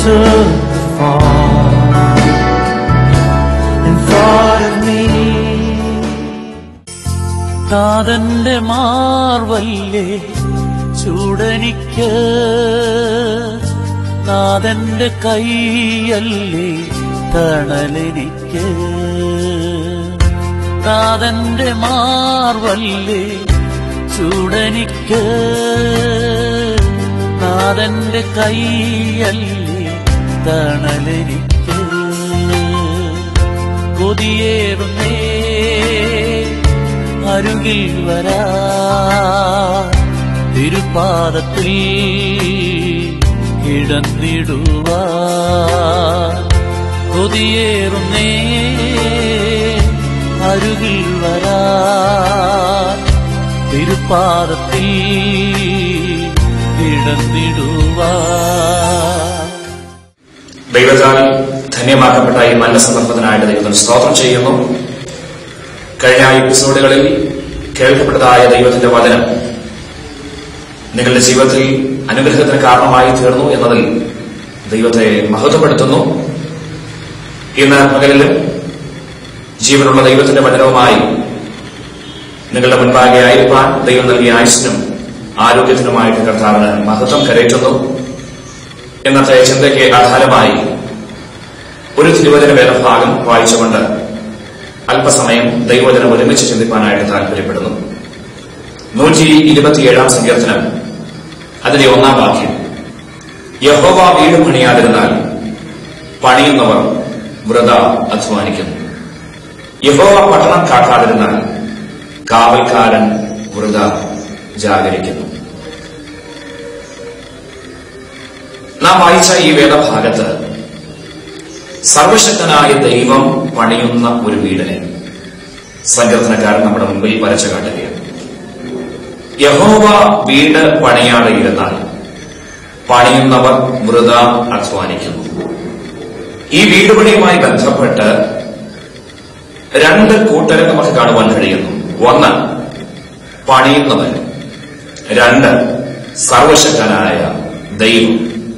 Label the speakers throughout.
Speaker 1: took the fall and thought of me. താതന്റെ മാർവല്ലേ ചൂടനിക്ക് താതന്റെ കൈയല്ലേ തണലെനിക്ക് താതന്റെ മാർവല്ലേ ചൂടനിക്ക് താതന്റെ കൈയല്ലേ തണലെനിക്ക് കൊതിയേറുന്നേ അരുകിൽ വരാ തിരുപ്പാദത്തിൽ കിടന്നിടുവാ കൊതിയേറുന്നേ അരുകിൽ വരാ തിരുപ്പാദത്തിൽ കിടന്നിടുവാ
Speaker 2: ദൈവത്താൽ ധന്യമാക്കപ്പെട്ട ഈ നല്ല സന്ദർഭത്തിനായിട്ട് ദൈവത്തിന് സ്തോത്രം ചെയ്യുന്നു കഴിഞ്ഞ എപ്പിസോഡുകളിൽ കേൾക്കപ്പെട്ടതായ ദൈവത്തിന്റെ വചനം നിങ്ങളുടെ ജീവിതത്തിൽ അനുഗ്രഹത്തിന് കാരണമായി തീർന്നു എന്നതിൽ ദൈവത്തെ മഹത്വപ്പെടുത്തുന്നു ഇന്ന് പകലിലും ജീവനുള്ള ദൈവത്തിന്റെ വചനവുമായി നിങ്ങളുടെ മുൻപാകെ ആയിരിക്കാൻ ദൈവം നൽകിയ ആയുസിനും ആരോഗ്യത്തിനുമായിട്ട് കർത്താവിന് മഹത്വം കരയറ്റുന്നു ഇന്നത്തെ ചിന്തയ്ക്ക് ആധാരമായി ഒരു തിരുവചന വേദഭാഗം വായിച്ചുകൊണ്ട് അല്പസമയം ദൈവവചനം ഒരുമിച്ച് ചിന്തിക്കാനായിട്ട് താല്പര്യപ്പെടുന്നു നൂറ്റി ഇരുപത്തിയേഴാം സങ്കീർത്തനം അതിന്റെ ഒന്നാം വാക്യം യഹോവ വീട് പണിയാതിരുന്നാൽ പണിയുന്നവർ വൃത അധ്വാനിക്കുന്നു യഹോവ പട്ടണം കാക്കാതിരുന്നാൽ കാവൽക്കാരൻ വൃത ജാഗരിക്കുന്നു നാം വായിച്ച ഈ വേദഭാഗത്ത് സർവശക്തനായ ദൈവം പണിയുന്ന ഒരു വീടിനെ സങ്കീർത്തനക്കാരൻ നമ്മുടെ മുമ്പിൽ വരച്ചു കാട്ടുകയാണ് യഹോവ വീട് പണിയാതെ ഇരുന്നാൽ പണിയുന്നവർ വൃത അധ്വാനിക്കുന്നു ഈ വീട് പണിയുമായി ബന്ധപ്പെട്ട് രണ്ട് കൂട്ടരെ നമുക്ക് കാണുവാൻ കഴിയുന്നു ഒന്ന് പണിയുന്നവൻ രണ്ട് സർവശക്തനായ ദൈവം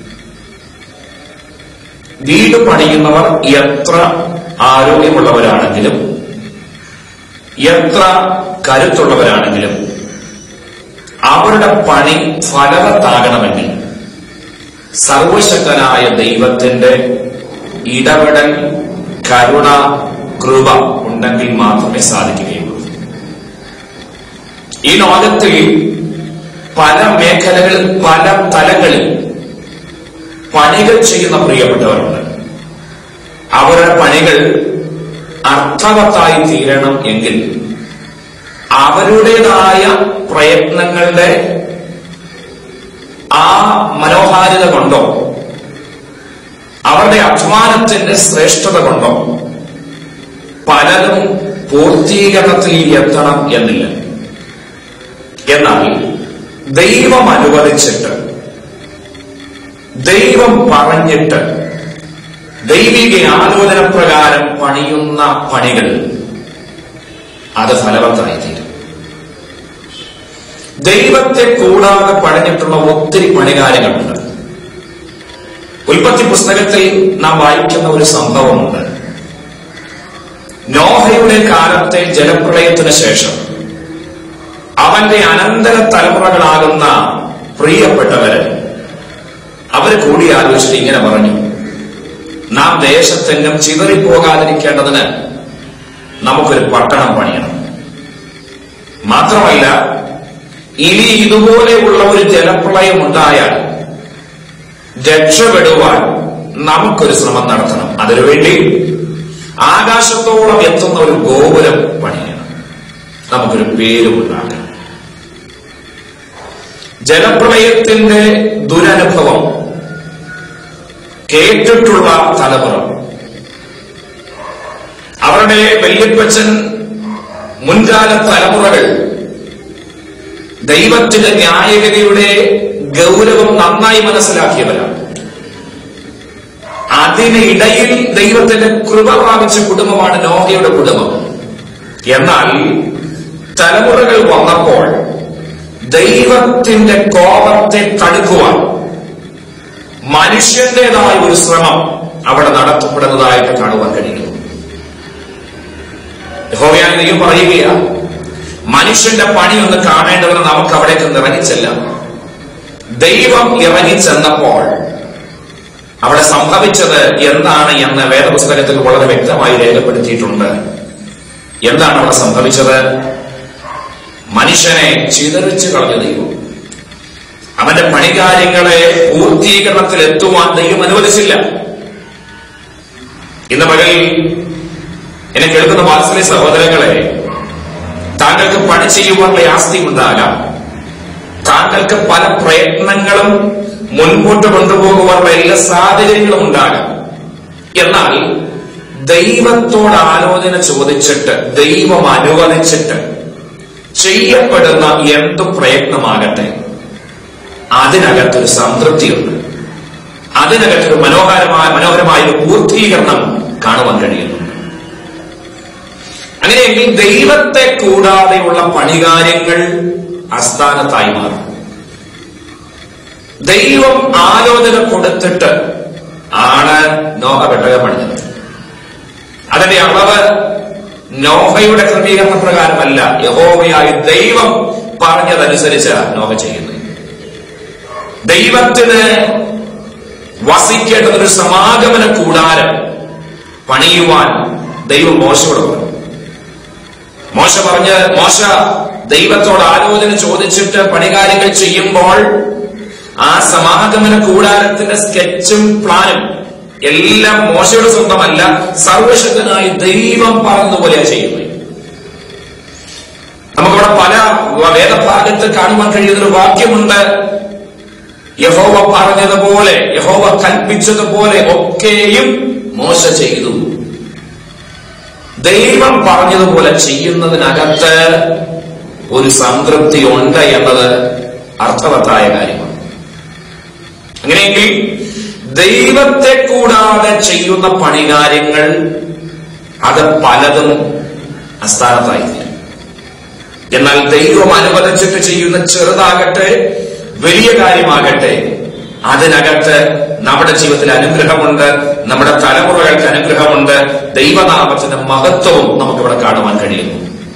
Speaker 2: വീട് പണിയുന്നവർ എത്ര ആരോഗ്യമുള്ളവരാണെങ്കിലും എത്ര കരുത്തുള്ളവരാണെങ്കിലും അവരുടെ പണി ഫലവത്താകണമെങ്കിൽ സർവശക്തനായ ദൈവത്തിന്റെ ഇടപെടൽ കരുണ കൃപ ഉണ്ടെങ്കിൽ മാത്രമേ സാധിക്കുകയുള്ളൂ ഈ ലോകത്തിൽ പല മേഖലകളിൽ പല തലങ്ങളിൽ പണികൾ ചെയ്യുന്ന പ്രിയപ്പെട്ടവരുണ്ട് അവരുടെ പണികൾ അർത്ഥവത്തായി തീരണം എങ്കിൽ അവരുടേതായ പ്രയത്നങ്ങളുടെ ആ മനോഹാരിത കൊണ്ടോ അവരുടെ അധ്വാനത്തിന്റെ ശ്രേഷ്ഠത കൊണ്ടോ പലരും പൂർത്തീകരണത്തിൽ എത്തണം എന്നില്ല എന്നാൽ ദൈവം അനുവദിച്ചിട്ട് ദൈവം പറഞ്ഞിട്ട് ദൈവിക ആലോചന പ്രകാരം പണിയുന്ന പണികൾ അത് ഫലവത്തായിത്തീരും ദൈവത്തെ കൂടാതെ പണിഞ്ഞിട്ടുള്ള ഒത്തിരി പണികാര്യങ്ങളുണ്ട് ഉൽപ്പത്തി പുസ്തകത്തിൽ നാം വായിക്കുന്ന ഒരു സംഭവമുണ്ട് നോഹയുടെ കാലത്തെ ജലപ്രളയത്തിന് ശേഷം അവന്റെ അനന്തര തലമുറകളാകുന്ന പ്രിയപ്പെട്ടവര് അവർ കൂടി ആലോചിച്ചിട്ട് ഇങ്ങനെ പറഞ്ഞു നാം ദേശത്തെങ്ങും ചിതറിപ്പോകാതിരിക്കേണ്ടതിന് നമുക്കൊരു പട്ടണം പണിയണം മാത്രമല്ല ഇനി ഇതുപോലെയുള്ള ഒരു ജലപ്രളയം ഉണ്ടായാൽ രക്ഷപ്പെടുവാൻ നമുക്കൊരു ശ്രമം നടത്തണം അതിനുവേണ്ടി ആകാശത്തോളം എത്തുന്ന ഒരു ഗോപുരം പണിയണം നമുക്കൊരു പേരും ഉണ്ടാക്കണം ജലപ്രളയത്തിന്റെ ദുരനുഭവം കേട്ടിട്ടുള്ള തലമുറ അവരുടെ വല്യപ്പച്ചൻ മുൻകാല തലമുറകൾ ദൈവത്തിന്റെ ന്യായഗതിയുടെ ഗൗരവം നന്നായി മനസ്സിലാക്കിയവരാണ് അതിനിടയിൽ ദൈവത്തിന്റെ കൃപ പ്രാപിച്ച കുടുംബമാണ് നോഹയുടെ കുടുംബം എന്നാൽ തലമുറകൾ വന്നപ്പോൾ ദൈവത്തിന്റെ കോപത്തെ തടുക്കുവാൻ മനുഷ്യന്റേതായ ഒരു ശ്രമം അവിടെ നടത്തപ്പെടുന്നതായിട്ട് കാണുവാൻ കഴിയുന്നു യഹോവയായ ദൈവം പറയുകയാ മനുഷ്യന്റെ പണി ഒന്ന് കാണേണ്ടതിന് നമുക്ക് അവിടേക്ക് ഒന്ന് ഇറങ്ങിച്ചെല്ലാം ദൈവം ഇറങ്ങിച്ചെന്നപ്പോൾ അവിടെ സംഭവിച്ചത് എന്താണ് എന്ന് വേദപുസ്തകത്തിൽ വളരെ വ്യക്തമായി രേഖപ്പെടുത്തിയിട്ടുണ്ട് എന്താണ് അവിടെ സംഭവിച്ചത് മനുഷ്യനെ ചിതറിച്ചു കളഞ്ഞ ദൈവം അവന്റെ പണികാര്യങ്ങളെ പൂർത്തീകരണത്തിൽ എത്തുവാൻ ദൈവം അനുവദിച്ചില്ല ഇന്ന് പകൽ എന്നെ കേൾക്കുന്ന വാത്സല്യ സഹോദരങ്ങളെ താങ്കൾക്ക് പണി ചെയ്യുവാനുള്ള ആസ്തി ഉണ്ടാകാം താങ്കൾക്ക് പല പ്രയത്നങ്ങളും മുൻപോട്ട് കൊണ്ടുപോകുവാനുള്ള എല്ലാ സാഹചര്യങ്ങളും ഉണ്ടാകാം എന്നാൽ ദൈവത്തോട് ആലോചന ചോദിച്ചിട്ട് ദൈവം അനുവദിച്ചിട്ട് ചെയ്യപ്പെടുന്ന എന്ത് പ്രയത്നമാകട്ടെ അതിനകത്തൊരു സംതൃപ്തിയുണ്ട് അതിനകത്തൊരു മനോഹരമായ മനോഹരമായ ഒരു പൂർത്തീകരണം കാണുവാൻ കഴിയുന്നുണ്ട് അങ്ങനെയെങ്കിൽ ദൈവത്തെ കൂടാതെയുള്ള പണികാര്യങ്ങൾ അസ്ഥാനത്തായി മാറും ദൈവം ആലോചന കൊടുത്തിട്ട് ആണ് നോഹ പെട്ടകം പണിഞ്ഞത് അതിന്റെ അളവ് നോഹയുടെ ക്രമീകരണ പ്രകാരമല്ല യഹോവയായി ദൈവം പറഞ്ഞതനുസരിച്ച് നോഹ ചെയ്യുന്നത് ദൈവത്തിന് വസിക്കേണ്ടത് ഒരു സമാഗമന കൂടാരം പണിയുവാൻ ദൈവം മോശയോട് പറഞ്ഞു മോശ പറഞ്ഞ് മോശ ദൈവത്തോട് ആലോചന ചോദിച്ചിട്ട് പണികാര്യങ്ങൾ ചെയ്യുമ്പോൾ ആ സമാഗമന കൂടാരത്തിന്റെ സ്കെച്ചും പ്ലാനും എല്ലാം മോശയുടെ സ്വന്തമല്ല സർവശക്തനായി ദൈവം പറഞ്ഞതുപോലെയാ ചെയ്യുന്നത് നമുക്കവിടെ പല വേദഭാഗത്ത് കാണുവാൻ കഴിയുന്ന ഒരു വാക്യമുണ്ട് യഹോവ പറഞ്ഞതുപോലെ യഹോവ കൽപ്പിച്ചതുപോലെ ഒക്കെയും മോശ ചെയ്തു ദൈവം പറഞ്ഞതുപോലെ ചെയ്യുന്നതിനകത്ത് ഒരു സംതൃപ്തി ഉണ്ട് എന്നത് അർത്ഥവത്തായ കാര്യമാണ് അങ്ങനെയെങ്കിൽ ദൈവത്തെ കൂടാതെ ചെയ്യുന്ന പണികാര്യങ്ങൾ അത് പലതും അസ്ഥാനത്തായിരിക്കും എന്നാൽ ദൈവം അനുവദിച്ചിട്ട് ചെയ്യുന്ന ചെറുതാകട്ടെ വലിയ കാര്യമാകട്ടെ അതിനകത്ത് നമ്മുടെ ജീവിതത്തിൽ അനുഗ്രഹമുണ്ട് നമ്മുടെ തലമുറകൾക്ക് അനുഗ്രഹമുണ്ട് ദൈവനാമത്തിന്റെ മഹത്വവും നമുക്കിവിടെ കാണുവാൻ കഴിയുന്നു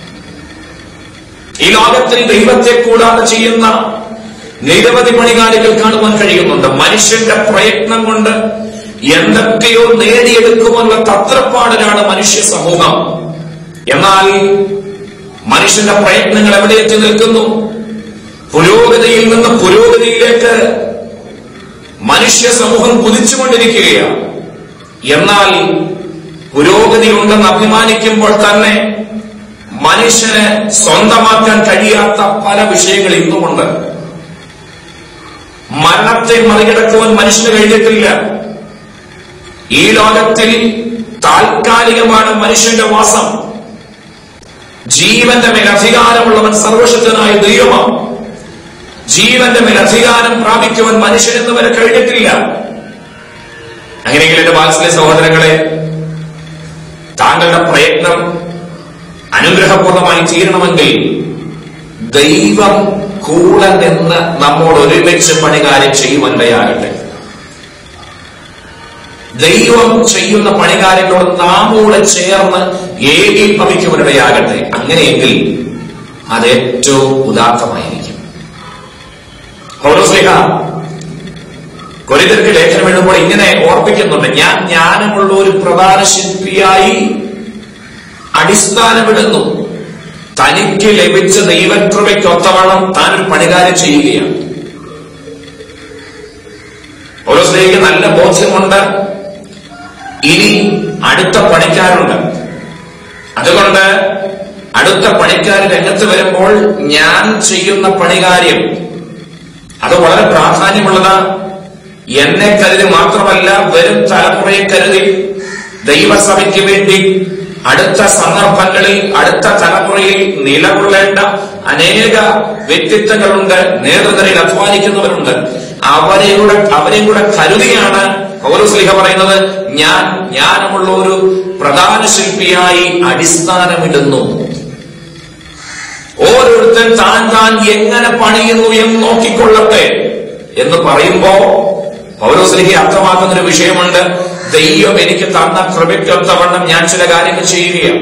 Speaker 2: ഈ ലോകത്തിൽ ദൈവത്തെ കൂടാതെ ചെയ്യുന്ന നിരവധി പണികാരികൾ കാണുവാൻ കഴിയുന്നുണ്ട് മനുഷ്യന്റെ പ്രയത്നം കൊണ്ട് എന്തൊക്കെയോ നേടിയെടുക്കുമെന്ന തത്രപ്പാടിലാണ് മനുഷ്യ സമൂഹം എന്നാൽ മനുഷ്യന്റെ പ്രയത്നങ്ങൾ എവിടെ എത്തി നിൽക്കുന്നു പുരോഗതിയിൽ നിന്ന് പുരോഗതിയിലേക്ക് മനുഷ്യ സമൂഹം കുതിച്ചുകൊണ്ടിരിക്കുകയാണ് എന്നാൽ പുരോഗതി ഉണ്ടെന്ന് അഭിമാനിക്കുമ്പോൾ തന്നെ മനുഷ്യന് സ്വന്തമാക്കാൻ കഴിയാത്ത പല വിഷയങ്ങൾ ഇന്നുമുണ്ട് മരണത്തെ മറികടക്കുവാൻ മനുഷ്യന് കഴിഞ്ഞിട്ടില്ല ഈ ലോകത്തിൽ താൽക്കാലികമാണ് മനുഷ്യന്റെ വാസം ജീവന്റെ മേൽ അധികാരമുള്ളവൻ സർവശക്തനായ ദൈവമാണ് ജീവന്റെ മേൽ അധികാരം പ്രാപിക്കുവാൻ മനുഷ്യനെന്ന് വരെ കഴിഞ്ഞിട്ടില്ല അങ്ങനെയെങ്കിൽ എന്റെ വാത്സല്യ സഹോദരങ്ങളെ താങ്കളുടെ പ്രയത്നം അനുഗ്രഹപൂർണമായി തീരണമെങ്കിൽ ദൈവം കൂടെ നിന്ന് നമ്മോട് ഒരുമിച്ച് പണികാര്യം ചെയ്യുവാനിടയാകട്ടെ ദൈവം ചെയ്യുന്ന പണികാര്യങ്ങളോട് നാമോട് ചേർന്ന് ഏകീഭവിക്കുവാനിടയാകട്ടെ അങ്ങനെയെങ്കിൽ അത് ഏറ്റവും ഉദാത്തമായിരിക്കും പൗരസ്ലിഹ കൊരിതർക്ക് ലേഖനം എഴുതുമ്പോൾ ഇങ്ങനെ ഓർപ്പിക്കുന്നുണ്ട് ഞാൻ ജ്ഞാനമുള്ള ഒരു പ്രധാന ശില്പിയായി അടിസ്ഥാനമിടുന്നു തനിക്ക് ലഭിച്ച ദൈവകൃപയ്ക്കൊത്തവണ്ണം താൻ ഒരു പണികാര്യം ചെയ്യുകയാണ് ഓരോ സ്ത്രീക്ക് നല്ല ബോധ്യമുണ്ട് ഇനി അടുത്ത പണിക്കാരുണ്ട് അതുകൊണ്ട് അടുത്ത പണിക്കാർ രംഗത്ത് വരുമ്പോൾ ഞാൻ ചെയ്യുന്ന പണികാര്യം അത് വളരെ പ്രാധാന്യമുള്ളതാണ് എന്നെ കരുതി മാത്രമല്ല വരും തലമുറയെ കരുതി ദൈവസഭയ്ക്ക് വേണ്ടി അടുത്ത സന്ദർഭങ്ങളിൽ അടുത്ത തലമുറയിൽ നിലകൊള്ളേണ്ട അനേക വ്യക്തിത്വങ്ങളുണ്ട് നേതൃനിരയിൽ അധ്വാനിക്കുന്നവരുണ്ട് അവരെ കൂടെ അവരെയും കൂടെ കരുതിയാണ് പൗരസ്ലിഹ പറയുന്നത് ഞാൻ ജ്ഞാനമുള്ള ഒരു പ്രധാന ശില്പിയായി അടിസ്ഥാനമിടുന്നു ഓരോരുത്തൻ താൻ താൻ എങ്ങനെ പണിയുന്നു എന്ന് നോക്കിക്കൊള്ളട്ടെ എന്ന് പറയുമ്പോ പൗലോസ്ലിക്ക് അർത്ഥമാക്കുന്ന ഒരു വിഷയമുണ്ട് ദൈവം എനിക്ക് തന്ന കൃപയ്ക്കൊത്തവണ്ണം ഞാൻ ചില കാര്യങ്ങൾ ചെയ്യുകയാണ്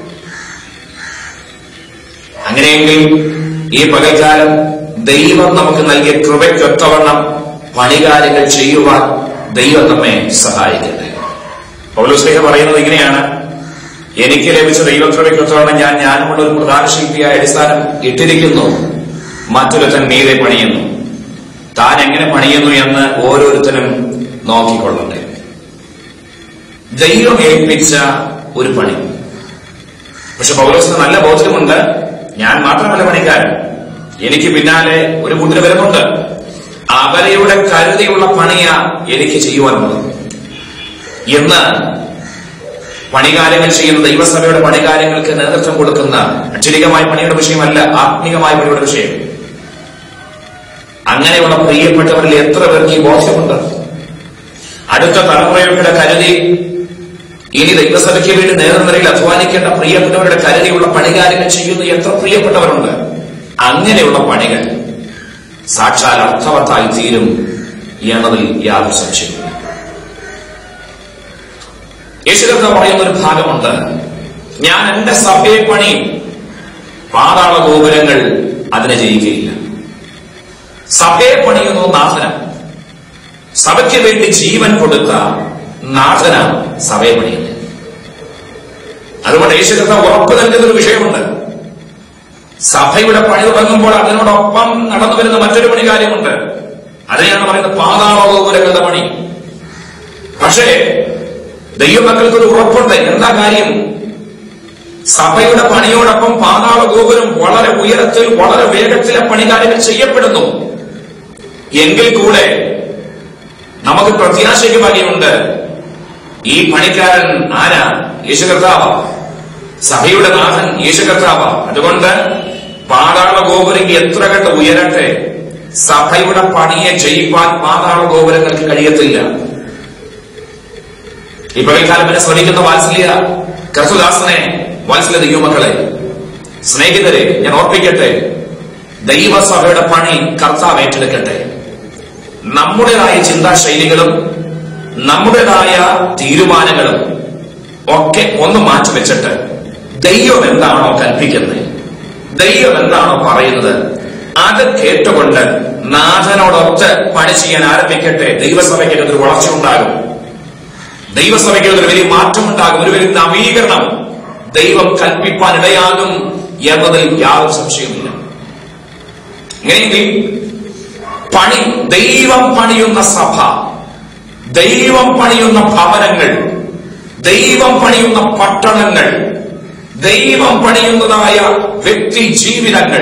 Speaker 2: അങ്ങനെയെങ്കിൽ ഈ പകൽക്കാലം ദൈവം നമുക്ക് നൽകിയ കൃപയ്ക്കൊത്തവണ്ണം പണികാര്യങ്ങൾ ചെയ്യുവാൻ ദൈവം നമ്മെ സഹായിക്കട്ടെ പൗലോസ്ലിഹ പറയുന്നത് ഇങ്ങനെയാണ് എനിക്ക് ലഭിച്ച ദൈവകൃപയ്ക്കൊത്തവണ്ണം ഞാൻ ഞാനുമുള്ള ഒരു പ്രധാന ശില്പിയായ അടിസ്ഥാനം ഇട്ടിരിക്കുന്നു മറ്റൊരുത്തൻ മീതെ പണിയുന്നു താൻ എങ്ങനെ പണിയുന്നു എന്ന് ഓരോരുത്തരും നോക്കിക്കൊള്ളട്ടെ ദൈവം ഏൽപ്പിച്ച ഒരു പണി പക്ഷെ പൗലോസിന് നല്ല ബോധ്യമുണ്ട് ഞാൻ മാത്രമല്ല പണിക്കാരൻ എനിക്ക് പിന്നാലെ ഒരു കൂട്ടർ വരുന്നുണ്ട് അവരയുടെ കരുതിയുള്ള പണിയാ എനിക്ക് ചെയ്യുവാനുള്ളത് എന്ന് പണികാര്യങ്ങൾ ചെയ്യുന്ന ദൈവസഭയുടെ പണികാര്യങ്ങൾക്ക് നേതൃത്വം കൊടുക്കുന്ന അക്ഷരികമായ പണിയുടെ വിഷയമല്ല ആത്മീകമായ പണിയുടെ വിഷയം അങ്ങനെയുള്ള പ്രിയപ്പെട്ടവരിൽ എത്ര പേർക്ക് ഈ ബോധ്യമുണ്ട് അടുത്ത തലമുറയുടെ കരുതി ഇനി ദൈവസഭയ്ക്ക് വേണ്ടി നേതൃനിരയിൽ അധ്വാനിക്കേണ്ട പ്രിയപ്പെട്ടവരുടെ കരുതിയുള്ള പണികാര്യങ്ങൾ ചെയ്യുന്ന എത്ര പ്രിയപ്പെട്ടവരുണ്ട് അങ്ങനെയുള്ള പണികൾ സാക്ഷാൽ അർത്ഥവത്തായി തീരും എന്നതിൽ യാതൊരു സംശയമില്ല യേശുദത്ത പറയുന്ന ഒരു ഭാഗമുണ്ട് ഞാൻ എന്റെ സഭയെ പണി പാതാള ഗോപുരങ്ങൾ അതിനെ ജയിക്കുകയില്ല സഭയെ പണിയുന്നു നാഥനം സഭയ്ക്ക് വേണ്ടി ജീവൻ കൊടുത്ത നാഥനാണ് സഭയെ പണിയുന്നത് അതുകൊണ്ട് യേശുദത്ത ഉറപ്പ് നൽകുന്ന ഒരു വിഷയമുണ്ട് സഭയുടെ പണി തുടങ്ങുമ്പോൾ അതിനോടൊപ്പം നടന്നു വരുന്ന മറ്റൊരു പണി കാര്യമുണ്ട് അതിനെയാണ് പറയുന്നത് പാതാള ഗോപുരങ്ങളുടെ പണി പക്ഷേ ദൈവമക്കൾക്ക് ഒരു ഉറപ്പുണ്ട് എന്താ കാര്യം സഭയുടെ പണിയോടൊപ്പം പാതാള ഗോപുരം വളരെ ഉയരത്തിൽ വളരെ വേഗത്തിലെ പണികാര്യങ്ങൾ ചെയ്യപ്പെടുന്നു എങ്കിൽ കൂടെ നമുക്ക് പ്രത്യാശയ്ക്ക് വകയുണ്ട് ഈ പണിക്കാരൻ ആരാ യേശു കർത്താവ് സഭയുടെ നാഥൻ യേശു കർത്താവ് അതുകൊണ്ട് പാതാള ഗോപുരം എത്ര കണ്ട് ഉയരട്ടെ സഭയുടെ പണിയെ ജയിപ്പാൻ പാതാള ഗോപുരങ്ങൾക്ക് കഴിയത്തില്ല ഈ പകൽക്കാലം എന്നെ ശ്രമിക്കുന്ന വാത്സല്യ കർത്തുദാസനെ വാത്സല്യ ദൈവമക്കളെ സ്നേഹിതരെ ഞാൻ ഓർപ്പിക്കട്ടെ ദൈവസഭയുടെ പണി കർത്താവ് ഏറ്റെടുക്കട്ടെ നമ്മുടേതായ ചിന്താശൈലികളും നമ്മുടേതായ തീരുമാനങ്ങളും ഒക്കെ ഒന്ന് മാറ്റിവെച്ചിട്ട് ദൈവം എന്താണോ കൽപ്പിക്കുന്നത് ദൈവം എന്താണോ പറയുന്നത് അത് കേട്ടുകൊണ്ട് നാഥനോടൊത്ത് പണി ചെയ്യാൻ ആരംഭിക്കട്ടെ ദൈവസഭയ്ക്ക് ഒരു വളർച്ച ഉണ്ടാകും ദൈവസഭയ്ക്ക് ഒരു വലിയ മാറ്റമുണ്ടാകും ഒരു വലിയ നവീകരണം ദൈവം കൽപ്പിപ്പാൻ ഇടയാകും എന്നതിൽ യാതൊരു സംശയമില്ല ഇങ്ങനെയെങ്കിൽ പണി ദൈവം പണിയുന്ന സഭ ദൈവം പണിയുന്ന ഭവനങ്ങൾ ദൈവം പണിയുന്ന പട്ടണങ്ങൾ ദൈവം പണിയുന്നതായ വ്യക്തി ജീവിതങ്ങൾ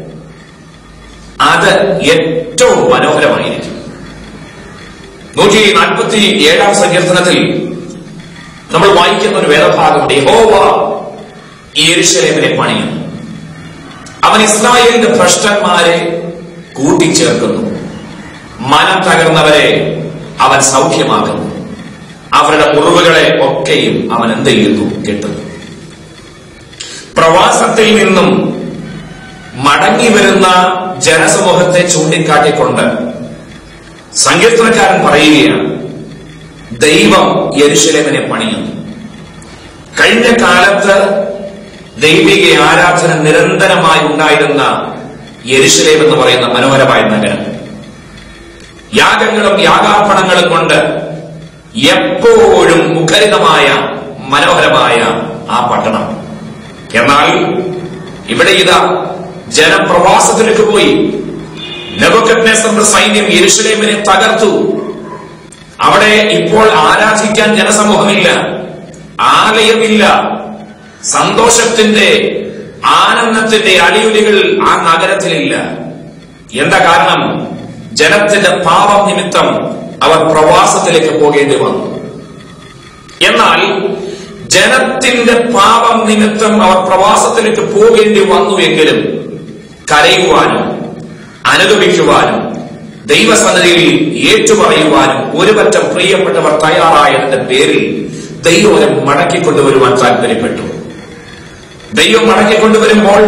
Speaker 2: അത് ഏറ്റവും മനോഹരമായിരിക്കും നൂറ്റി നാൽപ്പത്തി ഏഴാം സങ്കീർത്തനത്തിൽ നമ്മൾ വായിക്കുന്ന ഒരു വേദഭാഗമുണ്ട് യഹോവ യെരൂശലേമിനെ പണിയുന്നു അവൻ ഇസ്രായേലിന്റെ ഭ്രഷ്ടന്മാരെ കൂട്ടിച്ചേർക്കുന്നു മനം തകർന്നവരെ അവൻ സൗഖ്യമാക്കുന്നു അവരുടെ മുറിവുകളെ ഒക്കെയും അവൻ എന്ത് ചെയ്യുന്നു കെട്ടുന്നു പ്രവാസത്തിൽ നിന്നും മടങ്ങി വരുന്ന ജനസമൂഹത്തെ ചൂണ്ടിക്കാട്ടിക്കൊണ്ട് സങ്കീർത്തനക്കാരൻ പറയുകയാണ് ദൈവം യെരുശലേമിനെ പണിയുന്നു കഴിഞ്ഞ കാലത്ത് ദൈവിക ആരാധന നിരന്തരമായി ഉണ്ടായിരുന്ന യെരുശലേം എന്ന് പറയുന്ന മനോഹരമായ നഗരം യാഗങ്ങളും യാഗാർപ്പണങ്ങളും കൊണ്ട് എപ്പോഴും മുഖരിതമായ മനോഹരമായ ആ പട്ടണം എന്നാൽ ഇവിടെ ഇതാ ജനപ്രവാസത്തിലേക്ക് പോയി നെബുക്കദ്നേസറിന്റെ സൈന്യം യെരുശലേമിനെ തകർത്തു അവിടെ ഇപ്പോൾ ആരാധിക്കാൻ ജനസമൂഹമില്ല ആലയമില്ല സന്തോഷത്തിന്റെ ആനന്ദത്തിന്റെ അടിയൊലികൾ ആ നഗരത്തിലില്ല എന്താ കാരണം ജനത്തിന്റെ പാപം നിമിത്തം അവർ പ്രവാസത്തിലേക്ക് പോകേണ്ടി വന്നു എന്നാൽ ജനത്തിന്റെ പാപം നിമിത്തം അവർ പ്രവാസത്തിലേക്ക് പോകേണ്ടി വന്നുവെങ്കിലും കരയുവാനും അനുഗമിക്കുവാനും ദൈവസന്നിധിയിൽ ഏറ്റുപറയുവാനും ഒരുപറ്റം പ്രിയപ്പെട്ടവർ തയ്യാറായതിന്റെ പേരിൽ ദൈവം അവരെ മടക്കിക്കൊണ്ടുവരുവാൻ താല്പര്യപ്പെട്ടു ദൈവം മടക്കിക്കൊണ്ടുവരുമ്പോൾ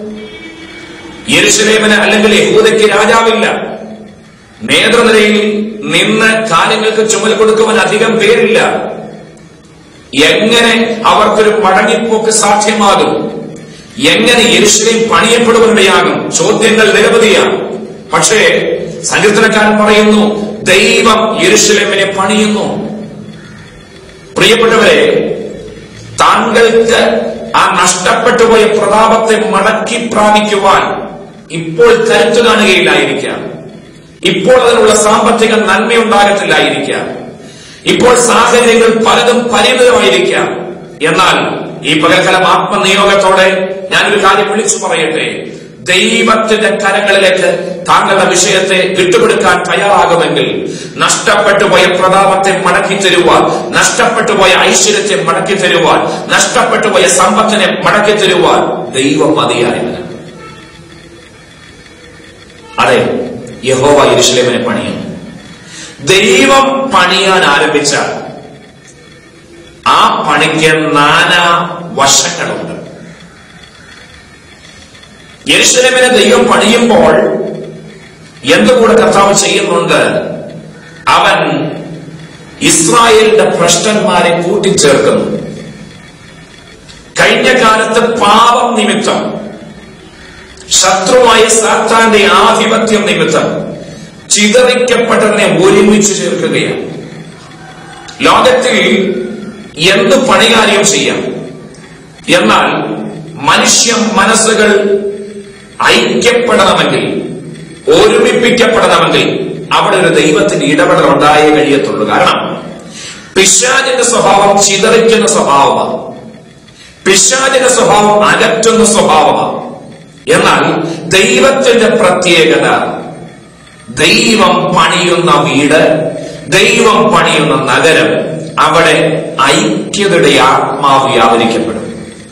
Speaker 2: യെരുശലേമിന് അല്ലെങ്കിൽ യഹൂദയ്ക്ക് രാജാവില്ല നേതൃനിരയിൽ നിന്ന് കാര്യങ്ങൾക്ക് ചുമൽ കൊടുക്കുവാൻ അധികം പേരില്ല എങ്ങനെ അവർക്കൊരു മടങ്ങിപ്പോക്ക് സാധ്യമാകും എങ്ങനെ യെരുശലേം പണിയപ്പെടുവാനിടയാകും ചോദ്യങ്ങൾ നിരവധിയാണ് പക്ഷേ സങ്കീർത്തനക്കാരൻ പറയുന്നു ദൈവം യെരുശലേമിനെ പണിയുന്നു പ്രിയപ്പെട്ടവരെ താങ്കൾക്ക് ആ നഷ്ടപ്പെട്ടു പോയ പ്രതാപത്തെ മടക്കി പ്രാപിക്കുവാൻ ഇപ്പോൾ കരുത്തു കാണുകയില്ലായിരിക്കാം ഇപ്പോൾ അതിനുള്ള സാമ്പത്തിക നന്മയുണ്ടാകത്തില്ലായിരിക്കാം ഇപ്പോൾ സാഹചര്യങ്ങൾ പലതും പരിമിതമായിരിക്കാം എന്നാൽ ഈ പകൽക്കാലം ആത്മനിയോഗത്തോടെ ഞാനൊരു കാര്യം വിളിച്ചു പറയട്ടെ ദൈവത്തിന്റെ കരങ്ങളിലേക്ക് താങ്കളുടെ വിഷയത്തെ വിട്ടുകൊടുക്കാൻ തയ്യാറാകുമെങ്കിൽ നഷ്ടപ്പെട്ടു പോയ പ്രതാപത്തെ മടക്കി തരുവാൻ നഷ്ടപ്പെട്ടു പോയ ഐശ്വര്യത്തെ മടക്കി തരുവാൻ നഷ്ടപ്പെട്ടു പോയ സമ്പത്തിനെ മടക്കി തരുവാൻ ദൈവം മതിയായവന് അതെ യഹോവ യെരുശലേമിനെ പണിയുന്നു ദൈവം പണിയാൻ ആരംഭിച്ചാൽ ആ പണിക്ക് നാനാ വശങ്ങളുണ്ട് യെരുശലേമിനെ ദൈവം പണിയുമ്പോൾ എന്തുകൂടെ കർത്താവ് ചെയ്യുന്നുണ്ട് അവൻ ഇസ്രായേലിന്റെ ഭ്രഷ്ടന്മാരെ കൂട്ടിച്ചേർക്കുന്നു കഴിഞ്ഞ കാലത്ത് പാപം നിമിത്തം ശത്രുവായ സാത്താന്റെ ആധിപത്യം നിമിത്തം ചിതറിക്കപ്പെട്ടതിനെ ഒരുമിച്ച് ചേർക്കുകയാണ് ലോകത്തിൽ എന്ത് പണികാര്യം ചെയ്യാം എന്നാൽ മനുഷ്യ മനസ്സുകൾ ഐക്യപ്പെടണമെങ്കിൽ ഒരുമിപ്പിക്കപ്പെടണമെങ്കിൽ അവിടെ ഒരു ദൈവത്തിന്റെ ഇടപെടൽ ഉണ്ടായേ കഴിയത്തുള്ളൂ കാരണം പിശാചിന്റെ സ്വഭാവം ചിതറിക്കുന്ന സ്വഭാവമാണ് പിശാചിന്റെ സ്വഭാവം അകറ്റുന്ന സ്വഭാവമാണ് എന്നാൽ ദൈവത്തിന്റെ പ്രത്യേകത ദൈവം പണിയുന്ന വീട് ദൈവം പണിയുന്ന നഗരം അവിടെ ഐക്യതയുടെ ആത്മാവ് വ്യാപരിക്കപ്പെടും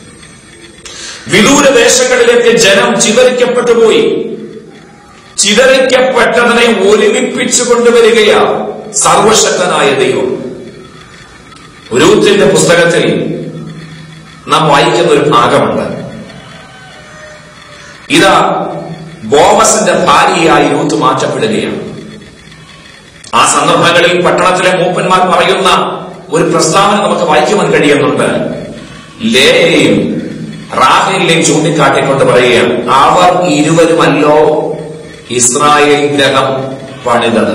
Speaker 2: വിദൂര ദേശങ്ങളിലേക്ക് ജനം ചിതറിക്കപ്പെട്ടു പോയി ചിതറിക്കപ്പെട്ടതിനെ ഒരുമിപ്പിച്ചു കൊണ്ടുവരികയാ സർവശക്തനായ ദൈവം രൂത്തിന്റെ പുസ്തകത്തിൽ നാം വായിക്കുന്ന ഒരു ഭാഗമുണ്ട് ഇതാ ബോമസിന്റെ ഭാര്യയായി രൂത്ത് മാറ്റപ്പെടുകയാണ് ആ സന്ദർഭങ്ങളിൽ പട്ടണത്തിലെ മൂപ്പന്മാർ പറയുന്ന ഒരു പ്രസ്താവന നമുക്ക് വായിക്കുവാൻ കഴിയുന്നുണ്ട് ലേയും റാഹേലിനെയും ചൂണ്ടിക്കാട്ടിക്കൊണ്ട് പറയുകയാണ് അവർ ഇരുവരുമല്ലോ ഇസ്രായേൽ ഗ്രഹം പണിതത്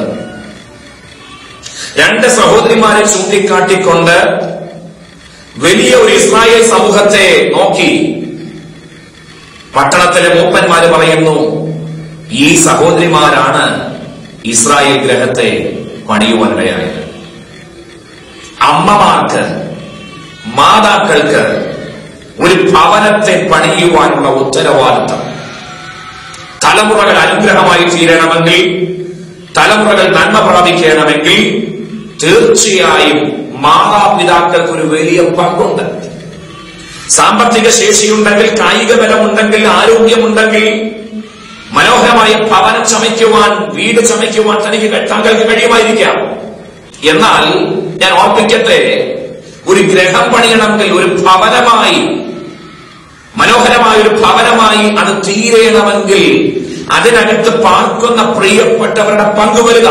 Speaker 2: രണ്ട് സഹോദരിമാരെ ചൂണ്ടിക്കാട്ടിക്കൊണ്ട് വലിയ ഒരു ഇസ്രായേൽ സമൂഹത്തെ നോക്കി പട്ടണത്തിലെ മൂപ്പന്മാര് പറയുന്നു ഈ സഹോദരിമാരാണ് ഇസ്രായേൽ ഗ്രഹത്തെ പണിയുവാനിടയായത് അമ്മമാർക്ക് മാതാക്കൾക്ക് ഒരു ഭവനത്തെ പണിയുവാനുള്ള ഉത്തരവാദിത്തം തലമുറകൾ അനുഗ്രഹമായി തീരണമെങ്കിൽ തലമുറകൾ നന്മ പ്രാപിക്കണമെങ്കിൽ തീർച്ചയായും മാതാപിതാക്കൾക്ക് ഒരു വലിയ പങ്കുണ്ട് സാമ്പത്തിക ശേഷിയുണ്ടെങ്കിൽ കായിക ബലമുണ്ടെങ്കിൽ ആരോഗ്യമുണ്ടെങ്കിൽ മനോഹരമായ ഭവനം ചമയ്ക്കുവാൻ വീട് ചമയ്ക്കുവാൻ തനിക്ക് കഴി- താങ്കൾക്ക് കഴിയുമായിരിക്കാം എന്നാൽ ഞാൻ ഓർപ്പിക്കട്ടെ ഒരു ഗ്രഹം പണിയണമെങ്കിൽ ഒരു ഭവനമായി മനോഹരമായ ഒരു ഭവനമായി അത് തീരണമെങ്കിൽ അതിനകത്ത് പാർക്കുന്ന പ്രിയപ്പെട്ടവരുടെ പങ്ക് വരിക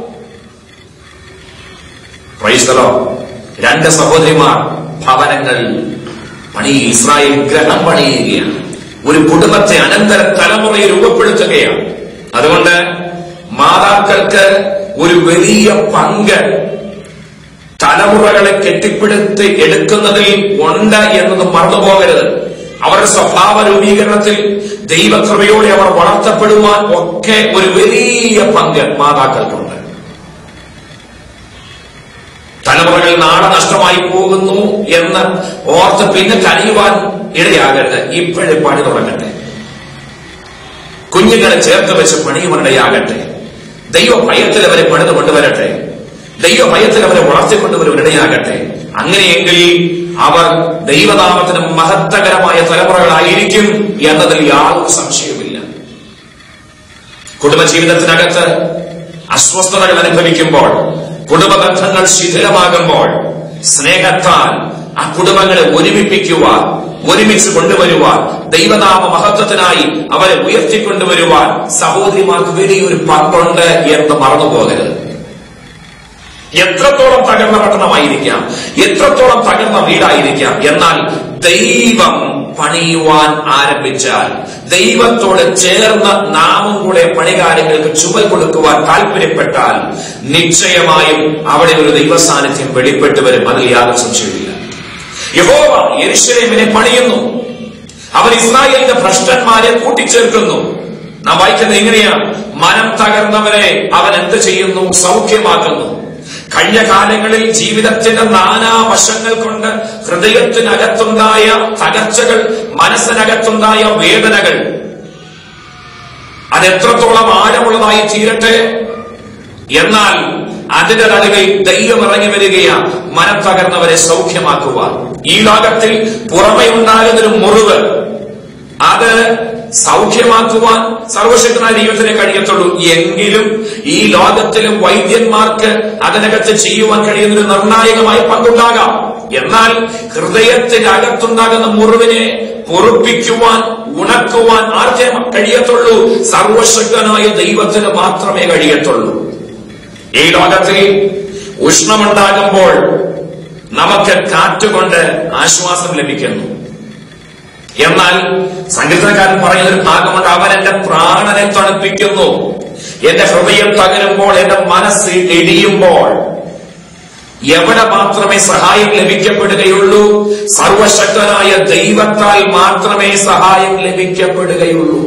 Speaker 2: പ്രൈസ്തലോ രണ്ട് സഹോദരിമാർ ഭവനങ്ങൾ പണി ഇസ്രായേൽ ഗ്രഹം പണിയുകയാണ് ഒരു കുടുംബത്തെ അനന്തര തലമുറയെ രൂപപ്പെടുത്തുകയാണ് അതുകൊണ്ട് മാതാക്കൾക്ക് ഒരു വലിയ പങ്ക് തലമുറകളെ കെട്ടിപ്പിടുത്ത് എടുക്കുന്നതിൽ ഉണ്ട് എന്നത് മറന്നുപോകരുത് അവരുടെ സ്വഭാവ രൂപീകരണത്തിൽ ദൈവകൃപയോടെ അവർ വളർത്തപ്പെടുവാൻ ഒക്കെ ഒരു വലിയ പങ്ക് മാതാക്കൾക്കുണ്ട് തലമുറകൾ നാളെ നഷ്ടമായി പോകുന്നു എന്ന് ഓർത്ത് പിന്നെ കരയുവാൻ ഇടയാകരുത് ഇപ്പോഴും പണി തുടങ്ങട്ടെ കുഞ്ഞുങ്ങളെ ചേർത്ത് വെച്ച് പണിയുവാനിടയാകട്ടെ ദൈവ ഭയത്തിൽ അവരെ പണിത് കൊണ്ടുവരട്ടെ ദൈവ ഭയത്തിൽ അവരെ വളർത്തിക്കൊണ്ടുവരുവാനിടയാകട്ടെ അങ്ങനെയെങ്കിൽ അവർ ദൈവനാമത്തിന് മഹത്തകരമായ തലമുറകളായിരിക്കും എന്നതിൽ യാതൊരു സംശയവുമില്ല കുടുംബജീവിതത്തിനകത്ത് അസ്വസ്ഥതകൾ അനുഭവിക്കുമ്പോൾ കുടുംബബന്ധങ്ങൾ ശിഥിലമാകുമ്പോൾ സ്നേഹത്താൽ ആ കുടുംബങ്ങളെ ഒരുമിപ്പിക്കുവാൻ ഒരുമിച്ച് കൊണ്ടുവരുവാൻ ദൈവനാമ മഹത്വത്തിനായി അവരെ ഉയർത്തിക്കൊണ്ടുവരുവാൻ സഹോദരിമാർക്ക് വലിയൊരു പങ്കുണ്ട് എന്ന് മറന്നുപോകരുത് എത്രത്തോളം തകർന്ന പട്ടണമായിരിക്കാം എത്രത്തോളം തകർന്ന വീടായിരിക്കാം എന്നാൽ ദൈവം പണിയുവാൻ ആരംഭിച്ചാൽ ദൈവത്തോട് ചേർന്ന് നാമും കൂടെ പണികാര്യങ്ങൾക്ക് ചുവൽ കൊടുക്കുവാൻ താല്പര്യപ്പെട്ടാൽ നിശ്ചയമായും അവിടെ ഒരു ദൈവ സാന്നിധ്യം വെളിപ്പെട്ടു വരും അതിൽ യാതൊരു സംശയമില്ല യഹോവ യെരുശലേമിനെ പണിയുന്നു അവൻ ഇസ്രായേലിന്റെ ഭ്രഷ്ടന്മാരെ കൂട്ടിച്ചേർക്കുന്നു നാം വായിക്കുന്നത് എങ്ങനെയാണ് മനം തകർന്നവരെ അവൻ എന്ത് ചെയ്യുന്നു സൗഖ്യമാക്കുന്നു കഴിഞ്ഞ കാലങ്ങളിൽ ജീവിതത്തിന്റെ നാനാ വശങ്ങൾ കൊണ്ട് ഹൃദയത്തിനകത്തുണ്ടായ തകർച്ചകൾ മനസ്സിനകത്തുണ്ടായ വേദനകൾ അതെത്രത്തോളം ആഴമുള്ളതായി തീരട്ടെ എന്നാൽ അതിന്റെ നടുവിൽ ദൈവം ഇറങ്ങി വരികയാണ് മനം തകർന്നവരെ സൗഖ്യമാക്കുവാൻ ഈ ലോകത്തിൽ പുറമെ ഉണ്ടാകുന്നൊരു മുറിവ് അത് സൗഖ്യമാക്കുവാൻ സർവശക്തനായ ദൈവത്തിന് കഴിയത്തുള്ളൂ എങ്കിലും ഈ ലോകത്തിലും വൈദ്യന്മാർക്ക് അതിനകത്ത് ചെയ്യുവാൻ കഴിയുന്ന ഒരു നിർണായകമായ പങ്കുണ്ടാകാം എന്നാൽ ഹൃദയത്തിനകത്തുണ്ടാകുന്ന മുറിവിനെ പൊറുപ്പിക്കുവാൻ ഉണക്കുവാൻ ആർക്കേ കഴിയത്തുള്ളൂ സർവശക്തനായ ദൈവത്തിന് മാത്രമേ കഴിയത്തുള്ളൂ ഈ ലോകത്തിൽ ഉഷ്ണമുണ്ടാകുമ്പോൾ നമുക്ക് കാറ്റുകൊണ്ട് ആശ്വാസം ലഭിക്കുന്നു എന്നാൽ സങ്കീർത്തനക്കാരൻ പറയുന്ന ഒരു ഭാഗമുണ്ട് അവൻ എന്റെ പ്രാണനെ തണുപ്പിക്കുന്നു എന്റെ ഹൃദയം തകരുമ്പോൾ എന്റെ മനസ്സ് ഇടിയുമ്പോൾ എവിടെ മാത്രമേ സഹായം ലഭിക്കപ്പെടുകയുള്ളൂ സർവശക്തനായ ദൈവത്താൽ മാത്രമേ സഹായം ലഭിക്കപ്പെടുകയുള്ളൂ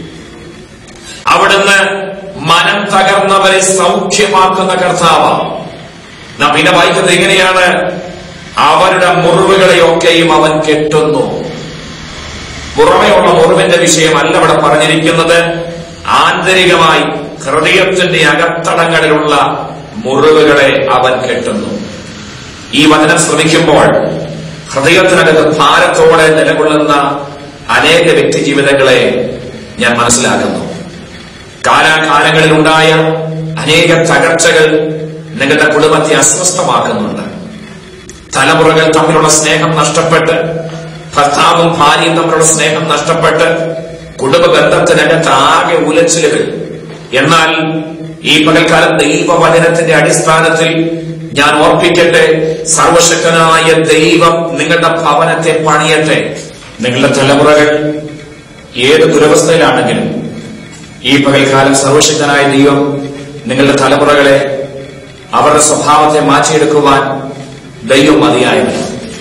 Speaker 2: അവിടുന്ന് മനം തകർന്നവരെ സൗഖ്യമാക്കുന്ന കർത്താവാണ് നാം പിന്നെ വായിക്കുന്നത് എങ്ങനെയാണ് അവരുടെ മുറിവുകളെയൊക്കെയും അവൻ കെട്ടുന്നു പുറമെയുള്ള മുറിവിന്റെ വിഷയമല്ല ഇവിടെ പറഞ്ഞിരിക്കുന്നത് ആന്തരികമായി ഹൃദയത്തിന്റെ അകത്തടങ്ങളിലുള്ള മുറിവുകളെ അവൻ കെട്ടുന്നു ഈ വചനം ശ്രമിക്കുമ്പോൾ ഹൃദയത്തിനകത്ത് ഭാരത്തോടെ നിലകൊള്ളുന്ന അനേക വ്യക്തി ജീവിതങ്ങളെ ഞാൻ മനസ്സിലാക്കുന്നു കാലാകാലങ്ങളിലുണ്ടായ അനേക തകർച്ചകൾ നിങ്ങളുടെ കുടുംബത്തെ അസ്വസ്ഥമാക്കുന്നുണ്ട് തലമുറകൾ തമ്മിലുള്ള സ്നേഹം നഷ്ടപ്പെട്ട് ഭർത്താവും ഭാര്യയും തമ്മിലുള്ള സ്നേഹം നഷ്ടപ്പെട്ട് കുടുംബ ബന്ധത്തിനകത്ത് ആകെ ഉലച്ചിലുകൾ എന്നാൽ ഈ പകൽക്കാലം ദൈവവചനത്തിന്റെ അടിസ്ഥാനത്തിൽ ഞാൻ ഓർപ്പിക്കട്ടെ സർവശക്തനായ ദൈവം നിങ്ങളുടെ ഭവനത്തെ പണിയട്ടെ നിങ്ങളുടെ തലമുറകൾ ഏത് ദുരവസ്ഥയിലാണെങ്കിലും ഈ പകൽക്കാലം സർവശക്തനായ ദൈവം നിങ്ങളുടെ തലമുറകളെ അവരുടെ സ്വഭാവത്തെ മാറ്റിയെടുക്കുവാൻ ദൈവം മതിയായവൻ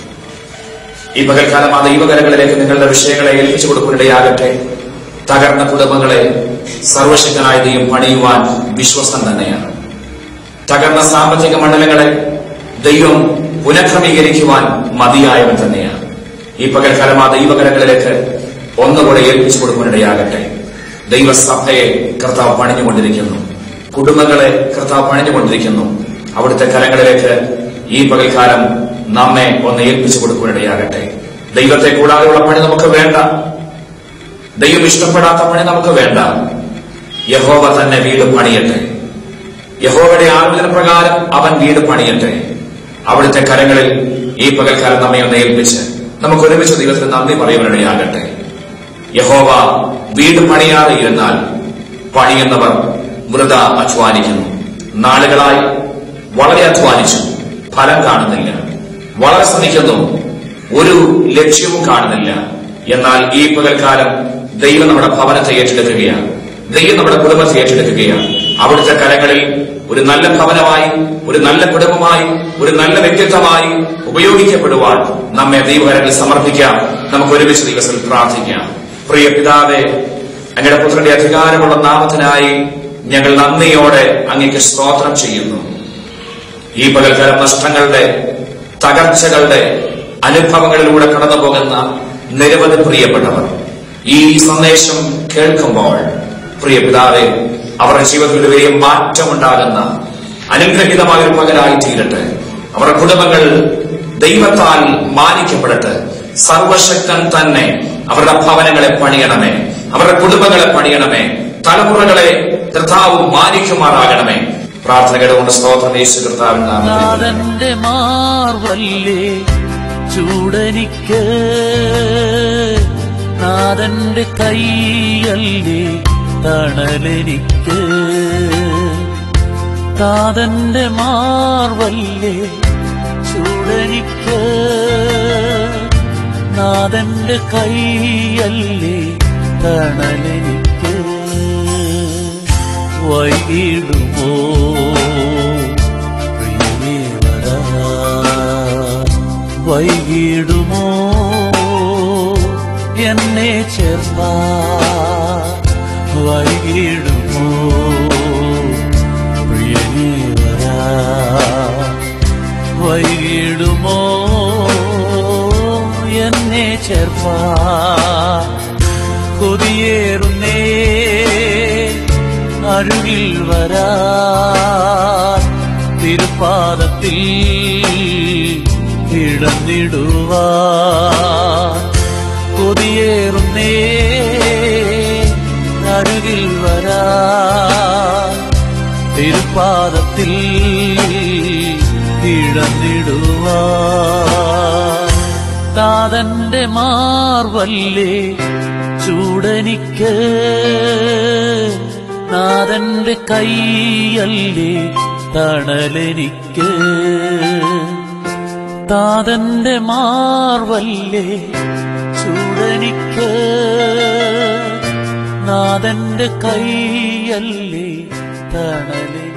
Speaker 2: ഈ പകൽക്കാലം ആ ദൈവകരങ്ങളിലേക്ക് നിങ്ങളുടെ വിഷയങ്ങളെ ഏൽപ്പിച്ചു കൊടുക്കുന്നിടയാകട്ടെ തകർന്ന കുടുംബങ്ങളെ സർവശക്തനായ ദൈവം പണിയുവാൻ വിശ്വസ്തൻ തന്നെയാണ് തകർന്ന സാമ്പത്തിക മണ്ഡലങ്ങളെ ദൈവം പുനഃക്രമീകരിക്കുവാൻ മതിയായവൻ തന്നെയാണ് ഈ പകൽക്കാലം ആ ദൈവകരങ്ങളിലേക്ക് ഒന്നുകൂടെ ഏൽപ്പിച്ചു കൊടുക്കുന്നിടയാകട്ടെ ദൈവസഭയെ കർത്താവ് പണിഞ്ഞുകൊണ്ടിരിക്കുന്നു കുടുംബങ്ങളെ കർത്താവ് പണിഞ്ഞുകൊണ്ടിരിക്കുന്നു അവിടുത്തെ കരങ്ങളിലേക്ക് ഈ പകൽക്കാലം നമ്മെ ഒന്ന് ഏൽപ്പിച്ചു കൊടുക്കുവാനിടയാകട്ടെ ദൈവത്തെ കൂടാതെയുള്ള പണി നമുക്ക് വേണ്ട ദൈവം ഇഷ്ടപ്പെടാത്ത പണി നമുക്ക് വേണ്ട യഹോവ തന്നെ വീട് പണിയട്ടെ യഹോവയുടെ ആലോചന പ്രകാരം അവൻ വീട് പണിയട്ടെ അവിടുത്തെ കരങ്ങളിൽ ഈ പകൽക്കാലം നമ്മെ ഒന്ന് ഏൽപ്പിച്ച് നമുക്ക് ഒരുമിച്ച് ദൈവത്തിന് നന്ദി പറയുവാനിടയാകട്ടെ യഹോവ വീട് പണിയാതെ ഇരുന്നാൽ പണിയുന്നവർ വൃത അധ്വാനിക്കുന്നു നാളുകളായി വളരെ അധ്വാനിച്ചു ഫലം കാണുന്നില്ല വളരെ ശ്രമിക്കുന്നു ഒരു ലക്ഷ്യവും കാണുന്നില്ല എന്നാൽ ഈ പകൽക്കാലം ദൈവം നമ്മുടെ ഭവനത്തെ ഏറ്റെടുക്കുകയാണ് ദൈവം നമ്മുടെ കുടുംബത്തെ ഏറ്റെടുക്കുകയാണ് അവിടുത്തെ കരങ്ങളിൽ ഒരു നല്ല ഭവനമായി ഒരു നല്ല കുടുംബമായി ഒരു നല്ല വ്യക്തിത്വമായി ഉപയോഗിക്കപ്പെടുവാൻ നമ്മെ ദൈവകരങ്ങളിൽ സമർപ്പിക്കാം നമുക്ക് ഒരുമിച്ച് ദിവസത്തിൽ പ്രാർത്ഥിക്കാം പ്രിയ പിതാവെ അങ്ങയുടെ പുത്രന്റെ അധികാരമുള്ള നാമത്തിനായി ഞങ്ങൾ നന്ദിയോടെ അങ്ങേക്ക് സ്തോത്രം ചെയ്യുന്നു ഈ പകൽക്കാലം നഷ്ടങ്ങളുടെ തകർച്ചകളുടെ അനുഭവങ്ങളിലൂടെ കടന്നു പോകുന്ന നിരവധി പ്രിയപ്പെട്ടവർ ഈ സന്ദേശം കേൾക്കുമ്പോൾ പ്രിയ പിതാവെ അവരുടെ ജീവിതത്തിൽ ഒരു വലിയ മാറ്റമുണ്ടാകുന്ന അനുഗ്രഹീതമായ ഒരു പകലായി തീരട്ടെ അവരുടെ കുടുംബങ്ങൾ ദൈവത്താൽ മാനിക്കപ്പെടട്ടെ സർവശക്തൻ തന്നെ അവരുടെ ഭവനങ്ങളെ പണിയണമേ അവരുടെ കുടുംബങ്ങളെ പണിയണമേ തലമുറകളെ കർത്താവ് മാനിക്കുമാറാകണമേ പ്രാർത്ഥനകളുടെ കൊണ്ട് സ്തോത്രം യേശു കർത്താവിൻ നാമത്തിൽ
Speaker 1: നാഥന്റെ മാർവല്ലേ ചൂടനിക്ക് നാഥന്റെ കൈയല്ലേ തണലെനിക്ക് താതന്റെ മാർവല്ലേ ചൂടനിക്ക് നാഥന്റെ കൈയല്ലേ തണലെനിക്ക് വൈകിടുമോ പ്രിയമേ വരാ വൈകിടുമോ എന്നെ ചേർത്താ വൈകിടുമോ പ്രിയനേ വരാ വൈകിടുമോ എന്നെ ചേർപ്പാ കൊതിയേറുന്നേ അരുകിൽ വരാ തിരുപ്പാദത്തിൽ കിടന്നിടുവാ കൊതിയേറുന്നേ അരുകിൽ വരാ തിരുപ്പാദത്തിൽ കിടന്നിടുവാ താതന്റെ മാർവല്ലേ ചൂടനിക്ക് നാഥന്റെ കൈയല്ലേ തണലെനിക്ക് താതന്റെ മാർവല്ലേ ചൂടനിക്ക് നാഥന്റെ കൈയല്ലേ തണലെനിക്ക്